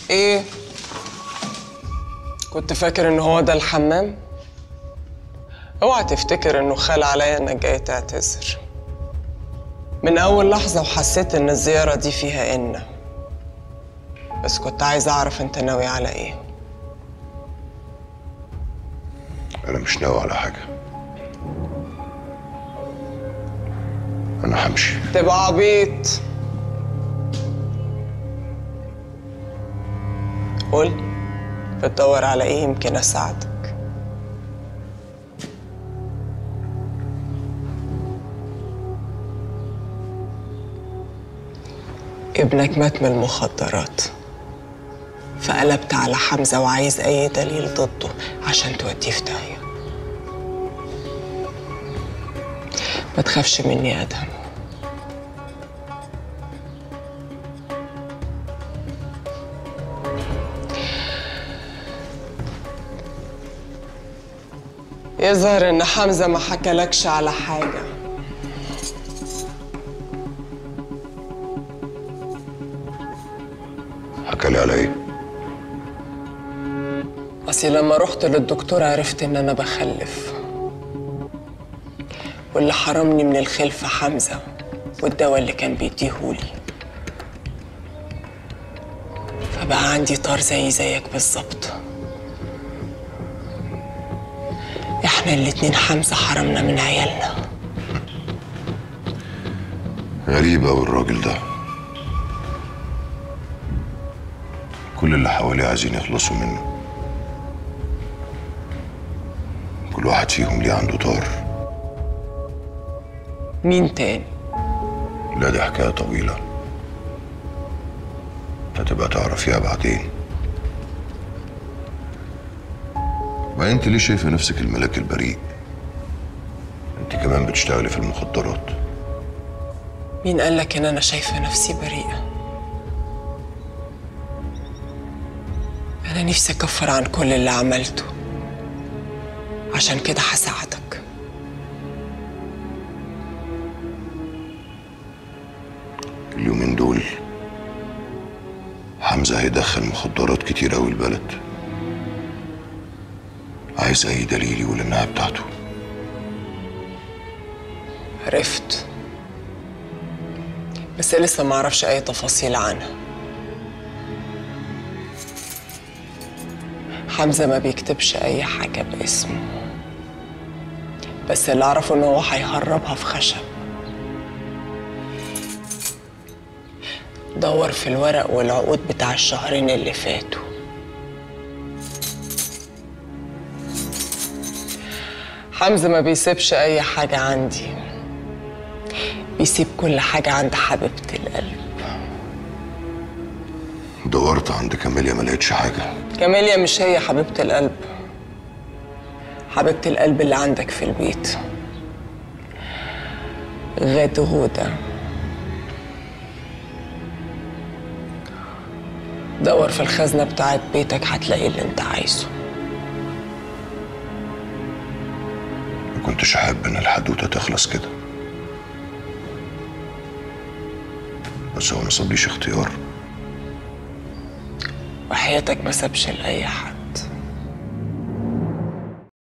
ايه كنت فاكر ان هو ده الحمام اوعى تفتكر انه خال عليا انك جاي تعتذر من اول لحظه وحسيت ان الزياره دي فيها ان بس كنت عايز اعرف انت ناوي على ايه انا مش ناوي على حاجه انا همشي تبقى عبيط قول بتدور على ايه يمكن اساعدك ابنك مات من المخدرات فقلبت على حمزة وعايز أي دليل ضده عشان توديه في داهية ما تخافش مني يا أدهم يظهر إن حمزة ما حكالكش على حاجة حكى لي على ايه أصل لما رحت للدكتور عرفت إن أنا بخلف واللي حرمني من الخلفة حمزة والدواء اللي كان بيديهولي فبقى عندي طار زي زيك بالظبط احنا الاتنين حمزة حرمنا من عيالنا غريب أوي الراجل ده كل اللي حواليه عايزين يخلصوا منه كل واحد فيهم ليه عنده طار مين تاني لا دي حكاية طويلة هتبقى تعرفيها بعدين ما انت ليه شايفة نفسك الملاك البريء انت كمان بتشتغلي في المخدرات مين قالك إن أنا شايفة نفسي بريئة أنا نفسي أكفر عن كل اللي عملته عشان كده هساعدك اليومين دول حمزة هيدخل مخدرات كتير أوي البلد عايز أي دليل يقول إنها بتاعته عرفت بس لسه ما اعرفش اي تفاصيل عنها حمزة ما بيكتبش اي حاجة باسمه بس اللي اعرفه ان هو هيهربها في خشب دور في الورق والعقود بتاع الشهرين اللي فاتوا حمزة ما بيسيبش اي حاجة عندي بيسيب كل حاجة عند حبيبة القلب دورت عند كاميليا ما لقيتش حاجة كاميليا مش هي حبيبة القلب حبيبة القلب اللي عندك في البيت غادة غودة دور في الخزنة بتاعت بيتك هتلاقي اللي انت عايزه ما كنتش أحب إن الحدوتة تخلص كده بس هو ما صابليش اختيار وحياتك ما سابش لأي حد